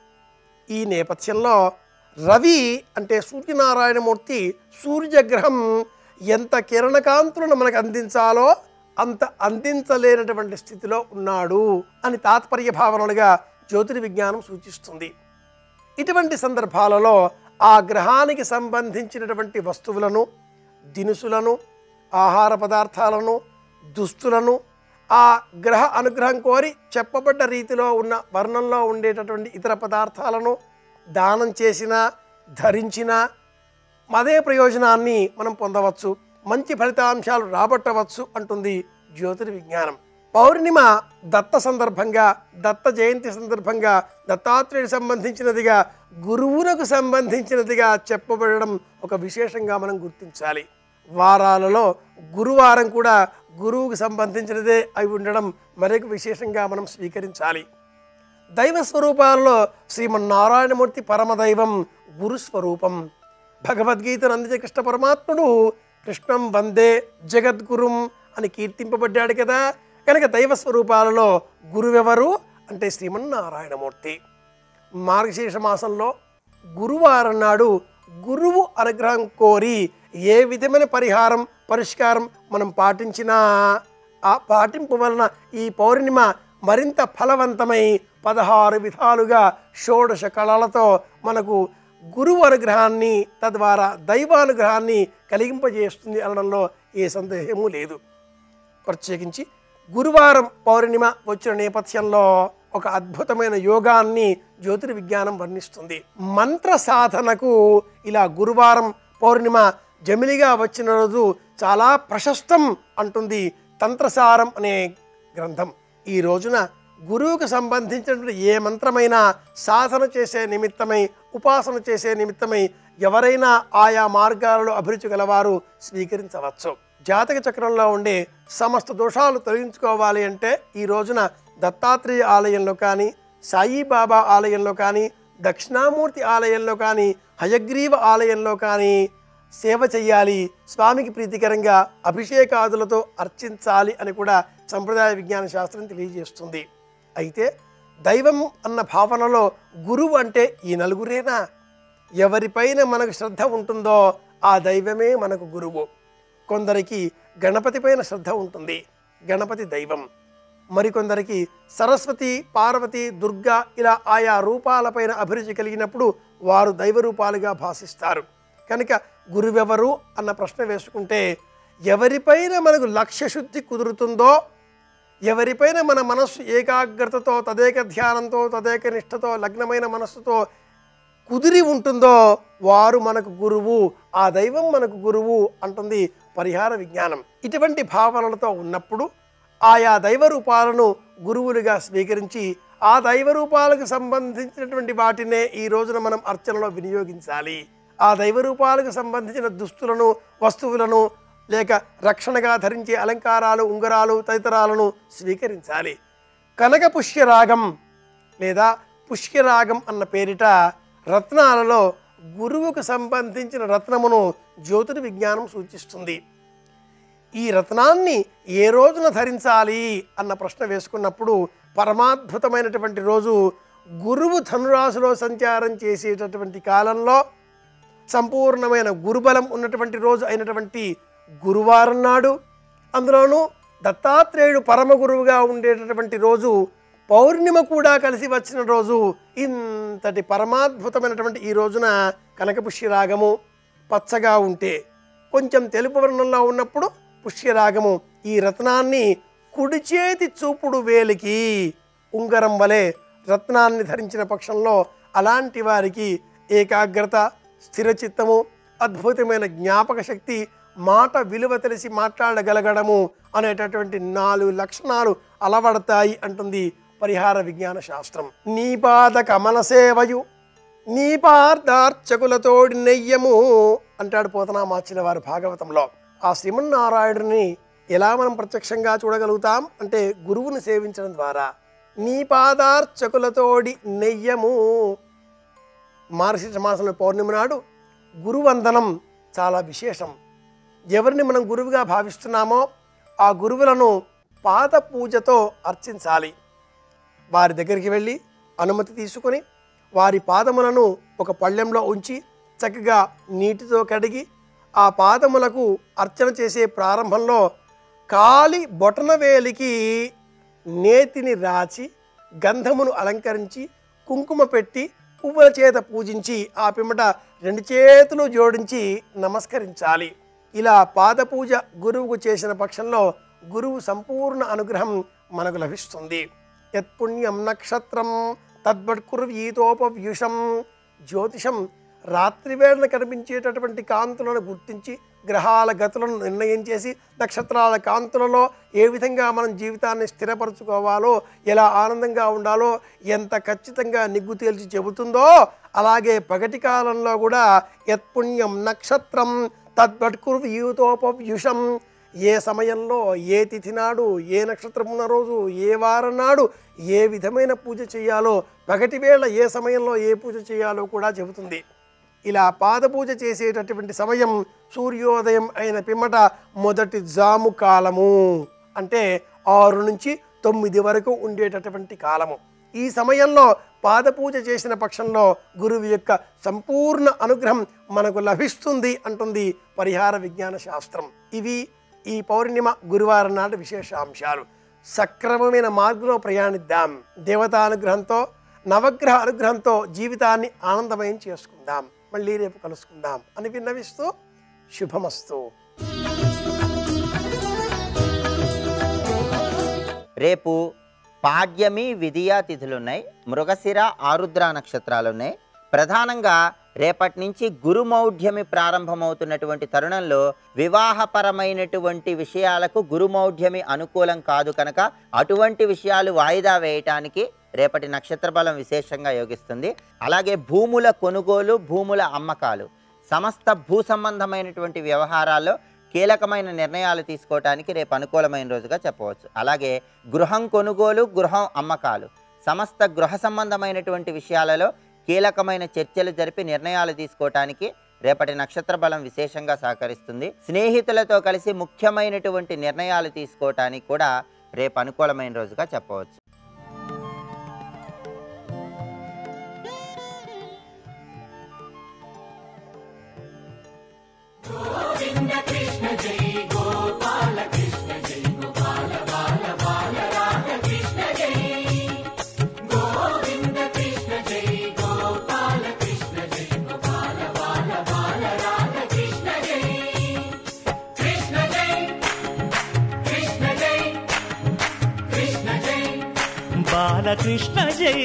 ఈ నేపథ్యంలో రవి అంటే సూర్యనారాయణమూర్తి సూర్యగ్రహం ఎంత కిరణకాంతులను మనకు అందించాలో అంత అందించలేనటువంటి స్థితిలో ఉన్నాడు అని తాత్పర్య భావనలుగా జ్యోతిర్విజ్ఞానం సూచిస్తుంది ఇటువంటి సందర్భాలలో ఆ గ్రహానికి సంబంధించినటువంటి వస్తువులను దినుసులను ఆహార పదార్థాలను దుస్తులను ఆ గ్రహ అనుగ్రహం కోరి చెప్పబడ్డ రీతిలో ఉన్న వర్ణంలో ఉండేటటువంటి ఇతర పదార్థాలను దానం చేసినా ధరించినా అదే ప్రయోజనాన్ని మనం పొందవచ్చు మంచి ఫలితాంశాలు రాబట్టవచ్చు అంటుంది జ్యోతిర్విజ్ఞానం పౌర్ణిమ దత్త సందర్భంగా దత్త జయంతి సందర్భంగా దత్తాత్రేయుడు సంబంధించినదిగా గురువులకు సంబంధించినదిగా చెప్పబడడం ఒక విశేషంగా మనం గుర్తించాలి వారాలలో గురువారం కూడా గురువుకు సంబంధించినదే అయి ఉండడం మరొక విశేషంగా మనం స్వీకరించాలి దైవ స్వరూపాలలో శ్రీమన్నారాయణమూర్తి పరమదైవం గురు స్వరూపం భగవద్గీతను అందించే కృష్ణ పరమాత్ముడు కృష్ణం వందే జగద్గురుం అని కీర్తింపబడ్డాడు కదా కనుక దైవ స్వరూపాలలో గురువెవరు అంటే శ్రీమన్నారాయణమూర్తి మార్గశీర్ష మాసంలో గురువారం నాడు గురువు అనుగ్రహం కోరి ఏ విధమైన పరిహారం పరిష్కారం మనం పాటించినా ఆ పాటింపు వలన ఈ పౌర్ణిమ మరింత ఫలవంతమై పదహారు విధాలుగా షోడశ కళలతో మనకు గురువు అనుగ్రహాన్ని తద్వారా దైవానుగ్రహాన్ని కలిగింపజేస్తుంది అనడంలో ఏ సందేహము లేదు ప్రత్యేకించి గురువారం పౌర్ణిమ వచ్చిన నేపథ్యంలో ఒక అద్భుతమైన యోగాన్ని జ్యోతిర్విజ్ఞానం వర్ణిస్తుంది మంత్ర సాధనకు ఇలా గురువారం పౌర్ణిమ జమిలిగా వచ్చిన రోజు చాలా ప్రశస్తం అంటుంది తంత్రసారం అనే గ్రంథం ఈ రోజున గురువుకు సంబంధించినటువంటి ఏ మంత్రమైనా సాధన చేసే నిమిత్తమై ఉపాసన చేసే నిమిత్తమై ఎవరైనా ఆయా మార్గాలలో అభిరుచి గలవారు స్వీకరించవచ్చు జాతక చక్రంలో ఉండే సమస్త దోషాలు తొలగించుకోవాలి అంటే ఈ రోజున దత్తాత్రేయ ఆలయంలో కానీ సాయిబాబా ఆలయంలో కానీ దక్షిణామూర్తి ఆలయంలో కానీ హయగ్రీవ ఆలయంలో కానీ సేవ చెయ్యాలి స్వామికి ప్రీతికరంగా అభిషేకాదులతో అర్చించాలి అని కూడా సంప్రదాయ విజ్ఞాన శాస్త్రం తెలియజేస్తుంది అయితే దైవం అన్న భావనలో గురువు అంటే ఈ నలుగురేనా ఎవరిపైన మనకు శ్రద్ధ ఉంటుందో ఆ దైవమే మనకు గురువు కొందరికి గణపతి పైన శ్రద్ధ ఉంటుంది గణపతి దైవం మరికొందరికి సరస్వతి పార్వతి దుర్గా ఇలా ఆయా రూపాలపైన అభిరుచి కలిగినప్పుడు వారు దైవ రూపాలుగా భాషిస్తారు కనుక గురువెవరు అన్న ప్రశ్న వేసుకుంటే ఎవరిపైన మనకు లక్ష్య శుద్ధి కుదురుతుందో ఎవరిపైన మన మనస్సు ఏకాగ్రతతో తదేక ధ్యానంతో తదేక నిష్ఠతో లగ్నమైన మనస్సుతో కుదిరి ఉంటుందో వారు మనకు గురువు ఆ దైవం మనకు గురువు అంటుంది పరిహార విజ్ఞానం ఇటువంటి భావనలతో ఉన్నప్పుడు ఆయా దైవ రూపాలను గురువులుగా స్వీకరించి ఆ దైవ రూపాలకు సంబంధించినటువంటి వాటినే ఈ రోజున మనం అర్చనలో వినియోగించాలి ఆ దైవ రూపాలకు సంబంధించిన దుస్తులను వస్తువులను లేక రక్షణగా ధరించే అలంకారాలు ఉంగరాలు తదితరాలను స్వీకరించాలి కనక పుష్యరాగం లేదా పుష్యరాగం అన్న పేరిట రత్నాలలో గురువుకు సంబంధించిన రత్నమును జ్యోతిర్ విజ్ఞానం సూచిస్తుంది ఈ రత్నాన్ని ఏ రోజున ధరించాలి అన్న ప్రశ్న వేసుకున్నప్పుడు పరమాద్భుతమైనటువంటి రోజు గురువు ధనురాశిలో సంచారం చేసేటటువంటి కాలంలో సంపూర్ణమైన గురుబలం ఉన్నటువంటి రోజు అయినటువంటి గురువారం నాడు అందులోనూ దత్తాత్రేయుడు పరమ గురువుగా ఉండేటటువంటి రోజు పౌర్ణిమ కూడా కలిసి వచ్చిన రోజు ఇంతటి పరమాద్భుతమైనటువంటి ఈ రోజున కనకపుష్యరాగము పచ్చగా ఉంటే కొంచెం తెలుపు వర్ణంలో ఉన్నప్పుడు పుష్యరాగము ఈ రత్నాన్ని కుడి చేతి చూపుడు వేలికి ఉంగరం వలె రత్నాన్ని ధరించిన పక్షంలో అలాంటి వారికి ఏకాగ్రత స్థిరచిత్తము అద్భుతమైన జ్ఞాపక శక్తి మాట విలువ తెలిసి మాట్లాడగలగడము అనేటటువంటి నాలుగు లక్షణాలు అలవడతాయి అంటుంది పరిహార విజ్ఞాన శాస్త్రం నీపాద కమల సేవయు నీ పార్థార్చకులతోడి నెయ్యము అంటాడు పోతనా మార్చిన వారు భాగవతంలో ఆ శ్రీమన్నారాయణుని ఎలా మనం ప్రత్యక్షంగా చూడగలుగుతాం అంటే గురువుని సేవించడం ద్వారా నీ పాదార్చకులతోడి నెయ్యము మార్గశీర్ష మాసంలో పౌర్ణమి నాడు గురువందనం చాలా విశేషం ఎవరిని మనం గురువుగా భావిస్తున్నామో ఆ గురువులను పాద పూజతో అర్చించాలి వారి దగ్గరికి వెళ్ళి అనుమతి తీసుకొని వారి పాదములను ఒక పళ్ళెంలో ఉంచి చక్కగా నీటితో కడిగి ఆ పాదములకు అర్చన చేసే ప్రారంభంలో కాలి బొటనవేలికి నేతిని రాచి గంధమును అలంకరించి కుంకుమ పెట్టి పువ్వుల చేత పూజించి ఆ పిమ్మట రెండు చేతులు జోడించి నమస్కరించాలి ఇలా పాద పూజ గురువుకు చేసిన పక్షంలో గురువు సంపూర్ణ అనుగ్రహం మనకు లభిస్తుంది యత్పుణ్యం నక్షత్రం తద్వట్కుర్వీతోపవ్యుషం జ్యోతిషం రాత్రివేళన కనిపించేటటువంటి కాంతులను గుర్తించి గ్రహాల గతులను నిర్ణయం చేసి నక్షత్రాల కాంతులలో ఏ విధంగా మనం జీవితాన్ని స్థిరపరచుకోవాలో ఎలా ఆనందంగా ఉండాలో ఎంత ఖచ్చితంగా నిగ్గు తేల్చి చెబుతుందో అలాగే పగటి కాలంలో కూడా యత్పుణ్యం నక్షత్రం తద్వట్కుర్వీతోపవ్యుషం ఏ సమయంలో ఏ తిథి నాడు ఏ నక్షత్రం ఉన్న రోజు ఏ వారం నాడు ఏ విధమైన పూజ చేయాలో పగటి వేళ ఏ సమయంలో ఏ పూజ చేయాలో కూడా చెబుతుంది ఇలా పాద పూజ చేసేటటువంటి సమయం సూర్యోదయం అయిన పిమ్మట మొదటి జాము కాలము అంటే ఆరు నుంచి తొమ్మిది వరకు ఉండేటటువంటి కాలము ఈ సమయంలో పాదపూజ చేసిన పక్షంలో గురువు యొక్క సంపూర్ణ అనుగ్రహం మనకు లభిస్తుంది అంటుంది పరిహార విజ్ఞాన శాస్త్రం ఇవి ఈ పౌర్ణిమ గురువారం నాటి విశేషాంశాలు సక్రమమైన మార్గంలో ప్రయాణిద్దాం దేవతానుగ్రహంతో నవగ్రహ అనుగ్రహంతో జీవితాన్ని ఆనందమయం చేసుకుందాం మళ్ళీ రేపు కలుసుకుందాం అని విన్నవిస్తూ శుభమస్తు రేపు పాడ్యమి విధియా తిథులు ఉన్నాయి మృగశిర ఆరుద్ర నక్షత్రాలు ఉన్నాయి ప్రధానంగా రేపటి నుంచి గురుమౌఢ్యమి ప్రారంభమవుతున్నటువంటి తరుణంలో వివాహపరమైనటువంటి విషయాలకు గురుమౌఢ్యమి అనుకూలం కాదు కనుక అటువంటి విషయాలు వాయిదా వేయటానికి రేపటి నక్షత్ర బలం విశేషంగా యోగిస్తుంది అలాగే భూముల కొనుగోలు భూముల అమ్మకాలు సమస్త భూ సంబంధమైనటువంటి వ్యవహారాల్లో కీలకమైన నిర్ణయాలు తీసుకోవటానికి రేపు అనుకూలమైన రోజుగా చెప్పవచ్చు అలాగే గృహం కొనుగోలు గృహం అమ్మకాలు సమస్త గృహ సంబంధమైనటువంటి విషయాలలో కీలకమైన చర్చలు జరిపి నిర్ణయాలు తీసుకోవటానికి రేపటి నక్షత్ర బలం విశేషంగా సహకరిస్తుంది స్నేహితులతో కలిసి ముఖ్యమైనటువంటి నిర్ణయాలు తీసుకోవటానికి కూడా రేపు అనుకూలమైన రోజుగా చెప్పవచ్చు బాలకృష్ణ జై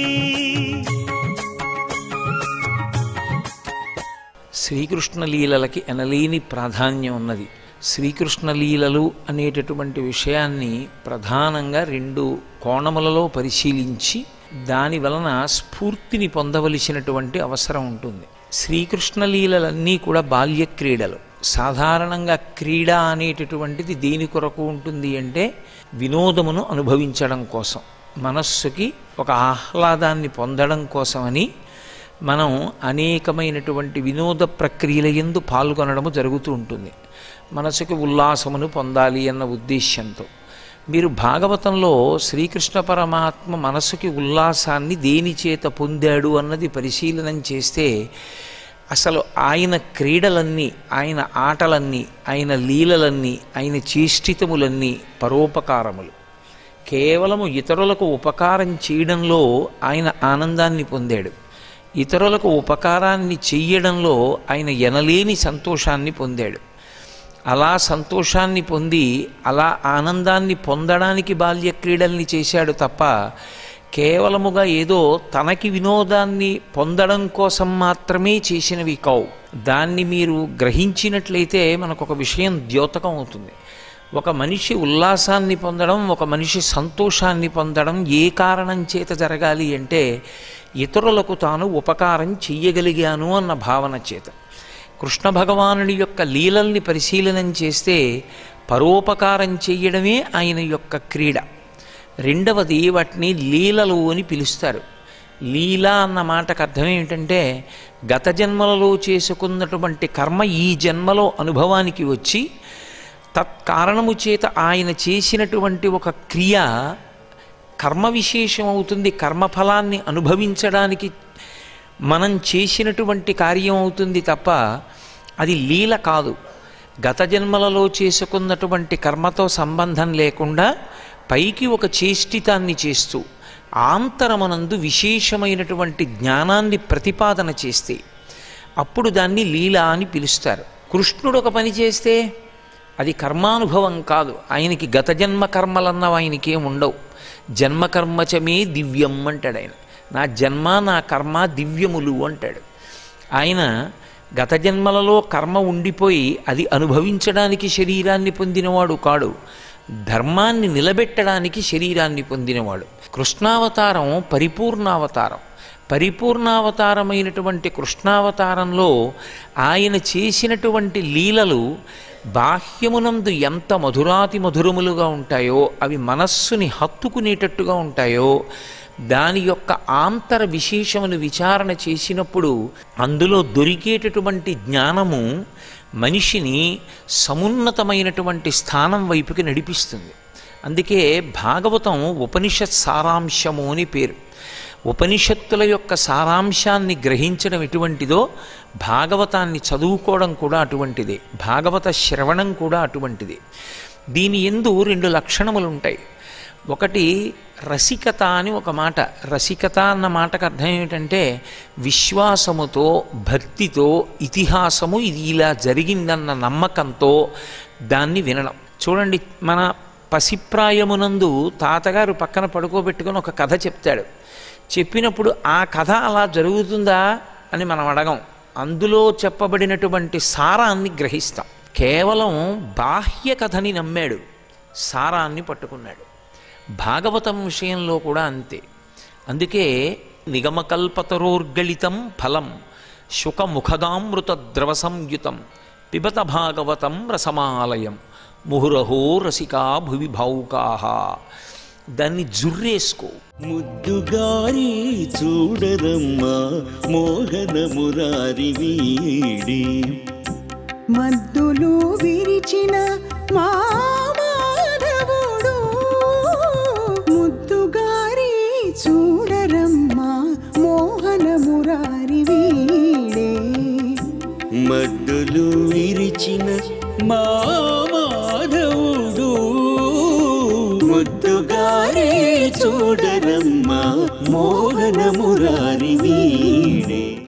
శ్రీకృష్ణ లీలలకి ఎనలేని ప్రాధాన్యం ఉన్నది శ్రీకృష్ణ లీలలు అనేటటువంటి విషయాన్ని ప్రధానంగా రెండు కోణములలో పరిశీలించి దాని వలన స్ఫూర్తిని పొందవలసినటువంటి అవసరం ఉంటుంది శ్రీకృష్ణ లీలలన్నీ కూడా బాల్య క్రీడలు సాధారణంగా క్రీడ అనేటటువంటిది దేని కొరకు ఉంటుంది అంటే వినోదమును అనుభవించడం కోసం మనస్సుకి ఒక ఆహ్లాదాన్ని పొందడం కోసమని మనం అనేకమైనటువంటి వినోద ప్రక్రియల ఎందు పాల్గొనడము జరుగుతూ ఉంటుంది మనసుకి ఉల్లాసమును పొందాలి అన్న ఉద్దేశ్యంతో మీరు భాగవతంలో శ్రీకృష్ణ పరమాత్మ మనసుకి ఉల్లాసాన్ని దేని చేత పొందాడు అన్నది పరిశీలనం చేస్తే అసలు ఆయన క్రీడలన్నీ ఆయన ఆటలన్నీ ఆయన లీలలన్నీ ఆయన చేష్టితములన్నీ పరోపకారములు కేవలము ఇతరులకు ఉపకారం చేయడంలో ఆయన ఆనందాన్ని పొందాడు ఇతరులకు ఉపకారాన్ని చెయ్యడంలో ఆయన ఎనలేని సంతోషాన్ని పొందాడు అలా సంతోషాన్ని పొంది అలా ఆనందాన్ని పొందడానికి బాల్య క్రీడల్ని చేశాడు తప్ప కేవలముగా ఏదో తనకి వినోదాన్ని పొందడం కోసం మాత్రమే చేసినవి కావు దాన్ని మీరు గ్రహించినట్లయితే మనకు ఒక విషయం ద్యోతకం అవుతుంది ఒక మనిషి ఉల్లాసాన్ని పొందడం ఒక మనిషి సంతోషాన్ని పొందడం ఏ కారణం చేత జరగాలి అంటే ఇతరులకు తాను ఉపకారం చెయ్యగలిగాను అన్న భావన చేత కృష్ణ భగవానుడి యొక్క లీలల్ని పరిశీలనం చేస్తే పరోపకారం చెయ్యడమే ఆయన యొక్క క్రీడ రెండవది వాటిని లీలలు అని పిలుస్తారు లీల అన్న మాటకు అర్థం ఏమిటంటే గత జన్మలలో చేసుకున్నటువంటి కర్మ ఈ జన్మలో అనుభవానికి వచ్చి తత్కారణము చేత ఆయన చేసినటువంటి ఒక క్రియ కర్మ విశేషం అవుతుంది కర్మఫలాన్ని అనుభవించడానికి మనం చేసినటువంటి కార్యం అవుతుంది తప్ప అది లీల కాదు గత జన్మలలో చేసుకున్నటువంటి కర్మతో సంబంధం లేకుండా పైకి ఒక చేష్టితాన్ని చేస్తూ ఆంతరమనందు విశేషమైనటువంటి జ్ఞానాన్ని ప్రతిపాదన చేస్తే అప్పుడు దాన్ని లీల అని పిలుస్తారు కృష్ణుడు ఒక పని చేస్తే అది కర్మానుభవం కాదు ఆయనకి గత జన్మ కర్మలన్న ఆయనకి ఏం ఉండవు జన్మకర్మచమే దివ్యం అంటాడు ఆయన నా జన్మ నా కర్మ దివ్యములు అంటాడు ఆయన గత జన్మలలో కర్మ ఉండిపోయి అది అనుభవించడానికి శరీరాన్ని పొందినవాడు కాడు ధర్మాన్ని నిలబెట్టడానికి శరీరాన్ని పొందినవాడు కృష్ణావతారం పరిపూర్ణావతారం పరిపూర్ణావతారమైనటువంటి కృష్ణావతారంలో ఆయన చేసినటువంటి లీలలు బాహ్యమునందు ఎంత మధురాతి మధురములుగా ఉంటాయో అవి మనస్సుని హత్తుకునేటట్టుగా ఉంటాయో దాని యొక్క ఆంతర విశేషమును విచారణ చేసినప్పుడు అందులో దొరికేటటువంటి జ్ఞానము మనిషిని సమున్నతమైనటువంటి స్థానం వైపుకి నడిపిస్తుంది అందుకే భాగవతం ఉపనిషత్ సారాంశము అని పేరు ఉపనిషత్తుల యొక్క సారాంశాన్ని గ్రహించడం ఎటువంటిదో భాగవతాన్ని చదువుకోవడం కూడా అటువంటిదే భాగవత శ్రవణం కూడా అటువంటిదే దీని ఎందు రెండు లక్షణములు ఉంటాయి ఒకటి రసికత అని ఒక మాట రసికత అన్న మాటకు అర్థం ఏమిటంటే విశ్వాసముతో భక్తితో ఇతిహాసము ఇది ఇలా జరిగిందన్న నమ్మకంతో దాన్ని వినడం చూడండి మన పసిప్రాయమునందు తాతగారు పక్కన పడుకోబెట్టుకొని ఒక కథ చెప్తాడు చెప్పినప్పుడు ఆ కథ అలా జరుగుతుందా అని మనం అడగం అందులో చెప్పబడినటువంటి సారాన్ని గ్రహిస్తాం కేవలం బాహ్య కథని నమ్మాడు సారాన్ని పట్టుకున్నాడు భాగవతం విషయంలో కూడా అంతే అందుకే నిగమకల్పతరోర్గళితం ఫలం శుకముఖదామృత ద్రవ సంయుతం పిబత భాగవతం రసమాలయం ముహురహో రసికా భువి భావుకాహ దాన్ని జుర్రేసుకో ముద్దుగారి చూడరమ్మా మోహన మురారి వీడి మద్దులు విరిచిన మా మాధవుడు ముద్దుగారి చూడరమ్మా మోహన మురారి వీడే మద్దులు విరిచిన మా మాధవుడు ముద్దుగారి చూడరమ్మా మోహన మురారి వీడే